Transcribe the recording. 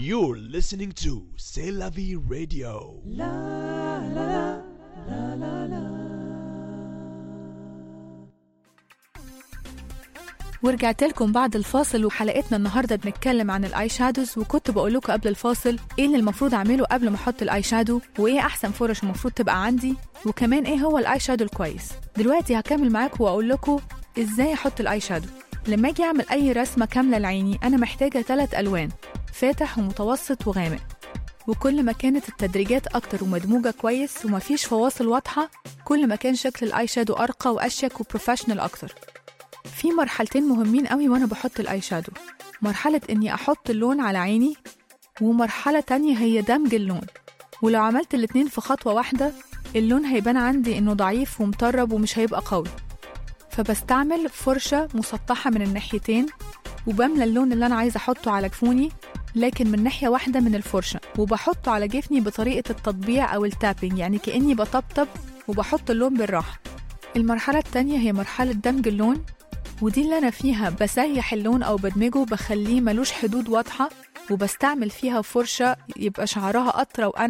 You're listening to C'est la vie radio. ورجعت لكم بعد الفاصل وحلقتنا النهارده بنتكلم عن الاي شادوز وكنت بقول لكم قبل الفاصل ايه اللي المفروض اعمله قبل ما احط الاي شادو وايه احسن فرش المفروض تبقى عندي وكمان ايه هو الاي شادو الكويس دلوقتي هكمل معاكم واقول لكم ازاي احط الاي شادو لما اجي اعمل اي رسمه كامله لعيني انا محتاجه ثلاث الوان فاتح ومتوسط وغامق وكل ما كانت التدريجات اكتر ومدموجه كويس ومفيش فواصل واضحه كل ما كان شكل الاي شادو ارقى واشيك وبروفيشنال اكتر في مرحلتين مهمين قوي وانا بحط الاي شادو مرحلة اني احط اللون على عيني ومرحلة تانية هي دمج اللون ولو عملت الاتنين في خطوة واحدة اللون هيبان عندي انه ضعيف ومطرب ومش هيبقى قوي فبستعمل فرشة مسطحة من الناحيتين وبملى اللون اللي انا عايزة احطه على جفوني لكن من ناحية واحدة من الفرشة وبحطه على جفني بطريقة التطبيع أو التابنج يعني كأني بطبطب وبحط اللون بالراحة المرحلة التانية هي مرحلة دمج اللون ودي اللي أنا فيها بسيح اللون أو بدمجه بخليه ملوش حدود واضحة وبستعمل فيها فرشة يبقى شعرها أطرى وأنعم